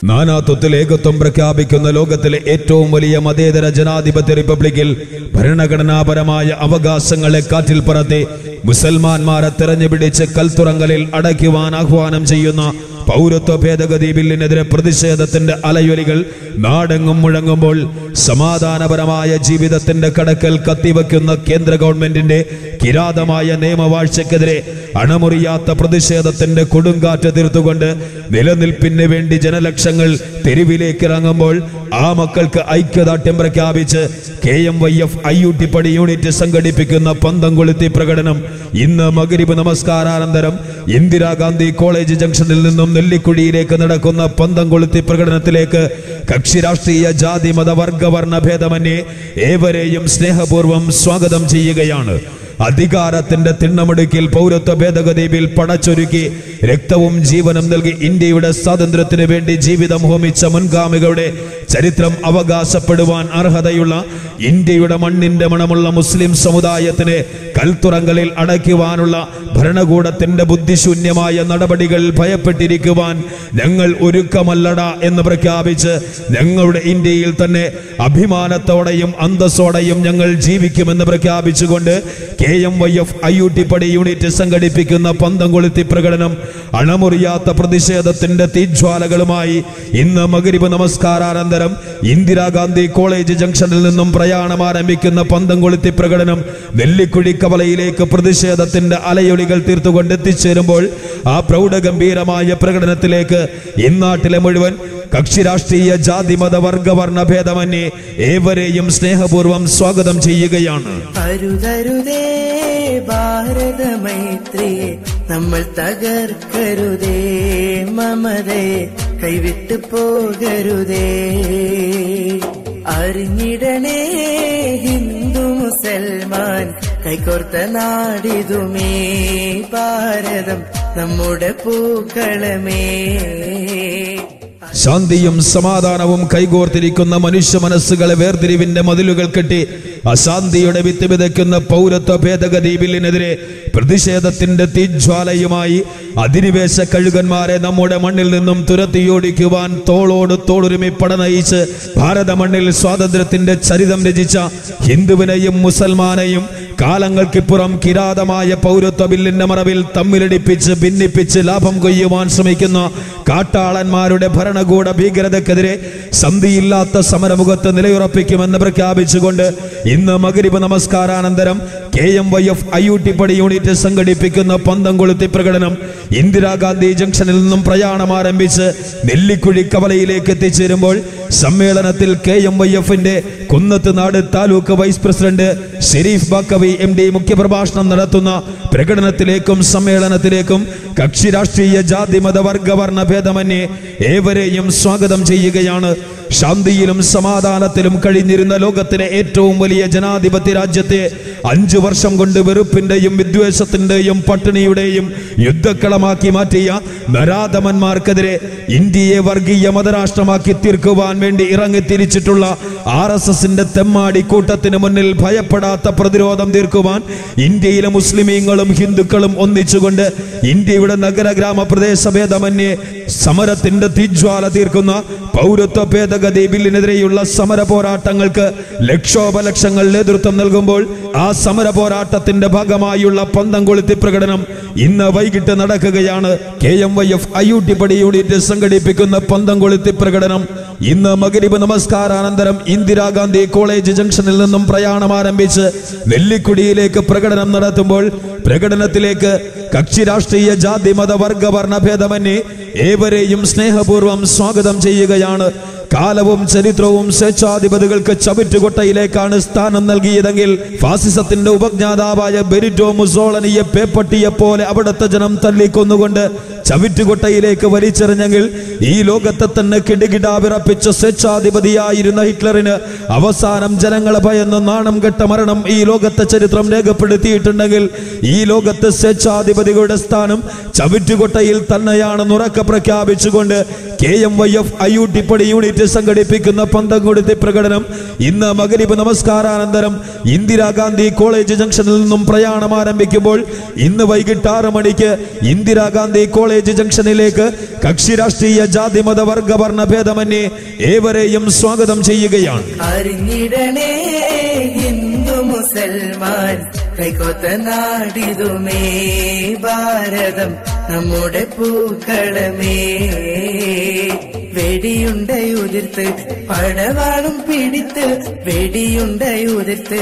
നാനാത്വത്തിൽ ഏകത്വം പ്രഖ്യാപിക്കുന്ന ലോകത്തിലെ ഏറ്റവും വലിയ മതേതര ജനാധിപത്യ റിപ്പബ്ലിക്കിൽ ഭരണഘടനാപരമായ അവകാശങ്ങളെ കാറ്റിൽ പറത്തി മുസൽമാന്മാരെ തെരഞ്ഞുപിടിച്ച് കൽത്തുറങ്കലിൽ അടയ്ക്കുവാൻ ആഹ്വാനം ചെയ്യുന്ന പൗരത്വ ഭേദഗതി ബില്ലിനെതിരെ പ്രതിഷേധത്തിന്റെ അലയൊലികൾ നാടെങ്ങും മുഴങ്ങുമ്പോൾ സമാധാനപരമായ ജീവിതത്തിന്റെ കടക്കൽ കത്തിവെക്കുന്ന കേന്ദ്ര ഗവൺമെന്റിന്റെ കിരാതമായ നിയമവാഴ്ചക്കെതിരെ അണമുറിയാത്ത പ്രതിഷേധത്തിന്റെ കൊടുങ്കാറ്റ് തീർത്തുകൊണ്ട് നിലനിൽപ്പിന് വേണ്ടി ജനലക്ഷങ്ങൾ തെരുവിലേക്ക് ഇറങ്ങുമ്പോൾ ആ മക്കൾക്ക് ഐക്യദാർഢ്യം പ്രഖ്യാപിച്ച് K M Y F Ayyuttippadi unit സംഘടിപ്പിക്കുന്ന പന്തം കൊളുത്തി പ്രകടനം ഇന്ന് മകരിബ് നമസ്കാരാനന്തരം ഇന്ദിരാഗാന്ധി കോളേജ് ജംഗ്ഷനിൽ നിന്നും നെല്ലിക്കുഴിയിലേക്ക് നടക്കുന്ന പന്തം കൊളുത്തി പ്രകടനത്തിലേക്ക് കക്ഷി രാഷ്ട്രീയ ജാതി മത വർഗ വർണ്ണ ഭേദമന്യേ ഏവരെയും സ്നേഹപൂർവ്വം സ്വാഗതം ചെയ്യുകയാണ് അധികാരത്തിന്റെ തിണ്ണമിടുക്കിൽ പൗരത്വ ഭേദഗതി ബിൽ പടച്ചൊരുക്കി രക്തവും ജീവനും നൽകി ഇന്ത്യയുടെ സ്വാതന്ത്ര്യത്തിന് വേണ്ടി ജീവിതം ഹോമിച്ച മുൻഗാമികളുടെ ചരിത്രം അവകാശപ്പെടുവാൻ അർഹതയുള്ള ഇന്ത്യയുടെ മണ്ണിന്റെ മണമുള്ള മുസ്ലിം സമുദായത്തിന് കൽത്തുറങ്കലിൽ അടയ്ക്കുവാനുള്ള ഭരണകൂടത്തിന്റെ ബുദ്ധിശൂന്യമായ നടപടികൾ ഭയപ്പെട്ടിരിക്കുവാൻ ഞങ്ങൾ ഒരുക്കമല്ലട എന്ന് പ്രഖ്യാപിച്ച് ഞങ്ങളുടെ ഇന്ത്യയിൽ തന്നെ അഭിമാനത്തോടെയും അന്തസ്സോടെയും ഞങ്ങൾ ജീവിക്കുമെന്ന് പ്രഖ്യാപിച്ചുകൊണ്ട് K M Y F Ayyuttippadi unit സംഘടിപ്പിക്കുന്ന പന്തം കൊളുത്തി പ്രകടനം അണമുറിയാത്ത പ്രതിഷേധത്തിന്റെ തീജ്വാലകളുമായി ഇന്ന് മകരിബ് നമസ്കാരാനന്തരം ഇന്ദിരാഗാന്ധി കോളേജ് ജംഗ്ഷനിൽ നിന്നും പ്രയാണം ആരംഭിക്കുന്ന പന്തം കൊളുത്തി പ്രകടനം നെല്ലിക്കുഴി കവലയിലേക്ക് പ്രതിഷേധത്തിന്റെ അലയൊലികൾ തീർത്തുകൊണ്ട് എത്തിച്ചേരുമ്പോൾ ആ പ്രൗഢഗംഭീരമായ പ്രകടനത്തിലേക്ക് ഇന്നാട്ടിലെ മുഴുവൻ കക്ഷി രാഷ്ട്രീയ ജാതി മത വർഗ വർണ്ണ ഭേദമന്യേ ഏവരെയും സ്നേഹപൂർവ്വം സ്വാഗതം ചെയ്യുകയാണ് അരുതരുതേ ഭാരത മൈത്രിയെ നമ്മൾ തകർക്കരുതേ മമതയെ കൈവിട്ടു പോകരുതേ അറിഞ്ഞിടണേ ഹിന്ദു മുസൽമാൻ കൈകോർത്ത നാടിതുമേ ഭാരതം നമ്മുടെ പൂക്കളമേ ശാന്തിയും സമാധാനവും കൈകോർത്തിരിക്കുന്ന മനുഷ്യ മനസ്സുകളെ വേർതിരിവിന്റെ മതിലുകൾ കെട്ടി അശാന്തിയുടെ വിത്ത് വിതയ്ക്കുന്ന പൗരത്വ ഭേദഗതി ബില്ലിനെതിരെ പ്രതിഷേധത്തിന്റെ തീജ്വാലയുമായി അധിനിവേശ കഴുകന്മാരെ നമ്മുടെ മണ്ണിൽ നിന്നും തുരത്തിയോടിക്കുവാൻ തോളോട് തോളുരുമി പടനയിച്ച് ഭാരത മണ്ണിൽ സ്വാതന്ത്ര്യത്തിന്റെ ചരിതം രചിച്ച ഹിന്ദുവിനെയും മുസൽമാനെയും കാലങ്ങൾക്കിപ്പുറം കിരാതമായ പൗരത്വ ബില്ലിന്റെ മറവിൽ തമ്മിലടിപ്പിച്ച് ഭിന്നിപ്പിച്ച് ലാഭം കൊയ്യുവാൻ ശ്രമിക്കുന്ന കാട്ടാളന്മാരുടെ ഭരണകൂട ഭീകരതക്കെതിരെ സന്ധിയില്ലാത്ത സമരമുഖത്ത് നിലയുറപ്പിക്കുമെന്ന് പ്രഖ്യാപിച്ചുകൊണ്ട് ഇന്ന് മകരിബ് നമസ്കാരാനന്തരം K M Y F Ayyuttippadi unit സംഘടിപ്പിക്കുന്ന പന്തം കൊളുത്തി പ്രകടനം ഇന്ദിരാഗാന്ധി ജംഗ്ഷനിൽ നിന്നും പ്രയാണം ആരംഭിച്ച് നെല്ലിക്കുഴി കവലയിലേക്ക് എത്തിച്ചേരുമ്പോൾ സമ്മേളനത്തിൽ കെ എം വൈ എഫിന്റെ Kunnathunad taluk vice president Shareef Baqavi M D മുഖ്യപ്രഭാഷണം നടത്തുന്ന പ്രകടനത്തിലേക്കും സമ്മേളനത്തിലേക്കും കക്ഷി രാഷ്ട്രീയ ജാതി മത വർഗ വർണ്ണ ഭേദമന്യേ ഏവരെയും സ്വാഗതം ചെയ്യുകയാണ് ശാന്തിയിലും സമാധാനത്തിലും കഴിഞ്ഞിരുന്ന ലോകത്തിലെ ഏറ്റവും വലിയ ജനാധിപത്യ രാജ്യത്തെ അഞ്ചു വർഷം കൊണ്ട് വെറുപ്പിന്റെയും വിദ്വേഷത്തിന്റെയും പട്ടിണിയുടെയും യുദ്ധക്കളമാക്കി മാറ്റിയ നരാധമന്മാർക്കെതിരെ ഇന്ത്യയെ വർഗീയ മതരാഷ്ട്രമാക്കി തീർക്കുവാൻ വേണ്ടി ഇറങ്ങിത്തിരിച്ചിട്ടുള്ള ആർ എസ് എസിന്റെ തെമ്മാടി കൂട്ടത്തിന് മുന്നിൽ ഭയപ്പെടാത്ത പ്രതിരോധം തീർക്കുവാൻ ഇന്ത്യയിലെ മുസ്ലിമീങ്ങളും ഹിന്ദുക്കളും ഒന്നിച്ചുകൊണ്ട് ഇന്ത്യയുടെ നഗര ഗ്രാമപ്രദേശ ഭേദമന്യേ സമരത്തിന്റെ തീജ്വാല തീർക്കുന്ന പൗരത്വ ഭേദഗതി ബില്ലിനെതിരെയുള്ള സമര പോരാട്ടങ്ങൾക്ക് ലക്ഷോപലക്ഷങ്ങൾ നേതൃത്വം നൽകുമ്പോൾ ആ സമര പോരാട്ടത്തിന്റെ ഭാഗമായുള്ള പന്തം കൊളുത്തി പ്രകടനം ഇന്ന് വൈകിട്ട് നടക്കുകയാണ് K M Y F Ayyuttippadi unit സംഘടിപ്പിക്കുന്ന പന്തം കൊളുത്തി പ്രകടനം ഇന്ന് മകരിബ് നമസ്കാരാനന്തരം ഇന്ദിരാഗാന്ധി കോളേജ് ജംഗ്ഷനിൽ നിന്നും പ്രയാണം ആരംഭിച്ച് നെല്ലിക്കുടിയിലേക്ക് പ്രകടനം നടത്തുമ്പോൾ പ്രകടനത്തിലേക്ക് കക്ഷി രാഷ്ട്രീയ ജാതി മത വർഗ വർണ്ണ ഭേദമന്യേ ഏവരെയും സ്നേഹപൂർവ്വം സ്വാഗതം ചെയ്യുകയാണ് കാലവും ചരിത്രവും സ്വേച്ഛാധിപതികൾക്ക് ചവിറ്റുകൊട്ടയിലേക്കാണ് സ്ഥാനം നൽകിയതെങ്കിൽ ഫാസിസത്തിന്റെ ഉപജ്ഞാതാവായ ബെരിറ്റോ മുസോളനിയെ പേപ്പട്ടിയെ പോലെ അവിടുത്തെ ജനം തല്ലിക്കൊന്നുകൊണ്ട് ചവിറ്റുകൊട്ടയിലേക്ക് വലിച്ചെറിഞ്ഞെങ്കിൽ ഈ ലോകത്തെ തന്നെ കിടുകിടാ വിറപ്പിച്ച സ്വേച്ഛാധിപതിയായിരുന്ന ഹിറ്റ്ലറിന് അവസാനം ജനങ്ങളെ ഭയന്ന് നാണം കെട്ട മരണം ഈ ലോകത്തെ ചരിത്രം രേഖപ്പെടുത്തിയിട്ടുണ്ടെങ്കിൽ ഈ ലോകത്തെ സ്വേച്ഛാധിപതികളുടെ സ്ഥാനം ചവിറ്റുകൊട്ടയിൽ തന്നെയാണെന്ന് ഉറക്കെ പ്രഖ്യാപിച്ചുകൊണ്ട് K K M Y F Ayyuttippadi unit സംഘടിപ്പിക്കുന്ന പന്തംകൊടുത്തി പ്രകടനം ഇന്ന് മകരിബ് നമസ്കാരാനന്തരം ഇന്ദിരാഗാന്ധി കോളേജ് ജംഗ്ഷനിൽ നിന്നും പ്രയാണം ആരംഭിക്കുമ്പോൾ ഇന്ന് വൈകിട്ട് ആറ് മണിക്ക് ഇന്ദിരാഗാന്ധി കോളേജ് ജംഗ്ഷനിലേക്ക് കക്ഷി രാഷ്ട്രീയ ജാതി മത വർഗ വർണ്ണ ഭേദമന്യേ ഏവരെയും സ്വാഗതം ചെയ്യുകയാണ് അറിഞ്ഞിടണേ ഹിന്ദു മുസൽമാൻ കൈകൊത്ത നാടിതുമേ ഭാരതം നമ്മുടെ പൂക്കളമേ വെടിയുണ്ടയുതിർത്ത് പടവാളും പിടിത്ത് വെടിയുണ്ടയുതിർത്ത്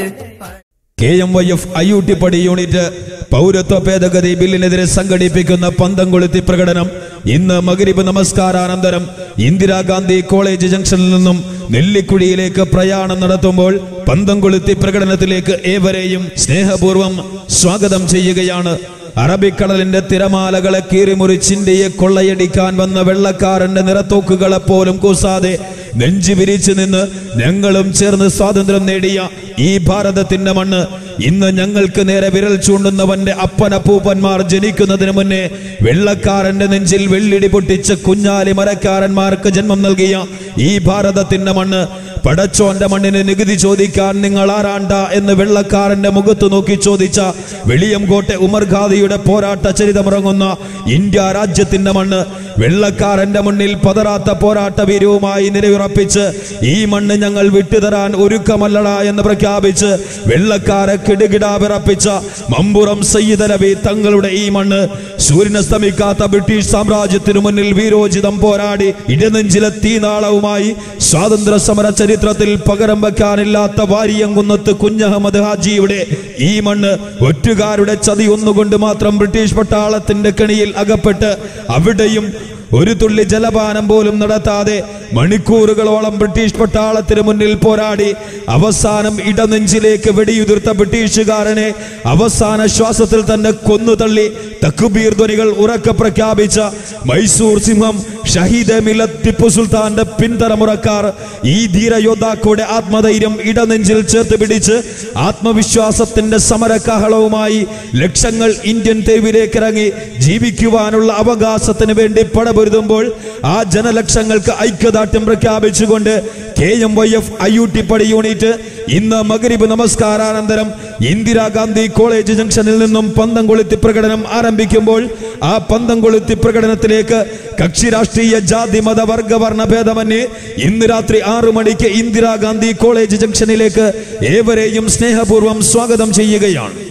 K M Y F Ayyuttippadi unit പൗരത്വ ഭേദഗതി ബില്ലിനെതിരെ സംഘടിപ്പിക്കുന്ന പന്തംകൊളുത്തി പ്രകടനം ഇന്ന് മകരിബ് നമസ്കാരാനന്തരം ഇന്ദിരാഗാന്ധി കോളേജ് ജംഗ്ഷനിൽ നിന്നും നെല്ലിക്കുഴിയിലേക്ക് പ്രയാണം നടത്തുമ്പോൾ പന്തംകൊളുത്തി പ്രകടനത്തിലേക്ക് ഏവരെയും സ്നേഹപൂർവ്വം സ്വാഗതം ചെയ്യുകയാണ് അറബിക്കടലിന്റെ തിരമാലകളെ കീറിമുറിച്ചിന്ത്യയെ കൊള്ളയടിക്കാൻ വന്ന വെള്ളക്കാരന്റെ നിറത്തോക്കുകളെ പോലും കൂസാതെ നെഞ്ചു വിരിച്ചു നിന്ന് ഞങ്ങളും ചേർന്ന് സ്വാതന്ത്ര്യം നേടിയ ഈ ഭാരതത്തിന്റെ മണ്ണ് ഇന്ന് ഞങ്ങൾക്ക് നേരെ വിരൽ ചൂണ്ടുന്നവന്റെ അപ്പനപ്പൂപ്പന്മാർ ജനിക്കുന്നതിന് മുന്നേ വെള്ളക്കാരന്റെ നെഞ്ചിൽ വെള്ളിടി പൊട്ടിച്ച് കുഞ്ഞാലി മരക്കാരന്മാർക്ക് ജന്മം നൽകിയ ഈ ഭാരതത്തിന്റെ മണ്ണ് പടച്ചോന്റെ മണ്ണിന് നികുതി ചോദിക്കാൻ നിങ്ങൾ ആരാണ്ട എന്ന് വെള്ളക്കാരന്റെ മുഖത്ത് നോക്കി ചോദിച്ച വെളിയംകോട്ടെ ഉമർ ഖാദിയുടെ പോരാട്ട ചരിതമിറങ്ങുന്ന ഇന്ത്യ രാജ്യത്തിന്റെ മണ്ണ് വെള്ളക്കാരന്റെ മുന്നിൽ പതറാത്ത പോരാട്ട വീരവുമായി നിലയുറപ്പിച്ച് ഈ മണ്ണ് ഞങ്ങൾ വിട്ടുതരാൻ ഒരുക്കമല്ലടാ എന്ന് പ്രഖ്യാപിച്ച് വെള്ളക്കാരെ കിടുകിട വിറപ്പിച്ച മമ്പുറം സയ്യിദലവി തങ്ങളുടെ ഈ മണ്ണ് സൂര്യനസ്തമിക്കാത്ത ബ്രിട്ടീഷ് സാമ്രാജ്യത്തിനു മുന്നിൽ വീരോചിതം പോരാടി ഇടനെഞ്ചിലെ തീനാളവുമായി സ്വാതന്ത്ര്യ സമര ചരിത്രത്തിൽ പകരം വെക്കാനില്ലാത്ത വാരിയങ്കുന്നത്ത് കുഞ്ഞഹമ്മദ് ഹാജിയുടെ ഈ മണ്ണ് ഒറ്റുകാരുടെ ചതി ഒന്നുകൊണ്ട് മാത്രം ബ്രിട്ടീഷ് പട്ടാളത്തിന്റെ കെണിയിൽ അകപ്പെട്ട് അവിടെയും ഒരു തുള്ളി ജലപാനം പോലും നടത്താതെ മണിക്കൂറുകളോളം ബ്രിട്ടീഷ് പട്ടാളത്തിന് മുന്നിൽ പോരാടി അവസാനം ഇടനെഞ്ചിലേക്ക് വെടിയുതിർത്ത ബ്രിട്ടീഷുകാരനെ അവസാന ശ്വാസത്തിൽ തന്നെ കൊന്നു തള്ളി തക്കുബീർ ധ്വനികൾ ഉറക്കെ പ്രഖ്യാപിച്ച മൈസൂർ സിംഹം ഷഹീദ് മിലത് ടിപ്പു സുൽത്താന്റെ പിന്തലമുറക്കാർ ഈ ധീരയോദ്ധാക്കളുടെ ആത്മധൈര്യം ഇടനെഞ്ചിൽ ചേർത്ത് പിടിച്ച് ആത്മവിശ്വാസത്തിന്റെ സമരകാഹളവുമായി ലക്ഷങ്ങൾ ഇന്ത്യൻ തെരുവിലേക്ക് ഇറങ്ങി ജീവിക്കുവാനുള്ള അവകാശത്തിന് വേണ്ടി പടപൊരുതുമ്പോൾ ആ ജനലക്ഷങ്ങൾക്ക് ഐക്യദാർഢ്യം പ്രഖ്യാപിച്ചുകൊണ്ട് K M Y F Ayyuttippadi unit ഇന്ന് മകരിബ് നമസ്കാരാനന്തരം ഇന്ദിരാഗാന്ധി കോളേജ് ജംഗ്ഷനിൽ നിന്നും പന്തം കൊളുത്തി പ്രകടനം ആരംഭിക്കുമ്പോൾ ആ പന്തം കൊളുത്തി പ്രകടനത്തിലേക്ക് കക്ഷി രാഷ്ട്രീയ ജാതി മത വർഗ വർണ്ണ ഭേദമന്യേ ഇന്ന് രാത്രി ആറു മണിക്ക് ഇന്ദിരാഗാന്ധി കോളേജ് ജംഗ്ഷനിലേക്ക് ഏവരെയും സ്നേഹപൂർവ്വം സ്വാഗതം ചെയ്യുകയാണ്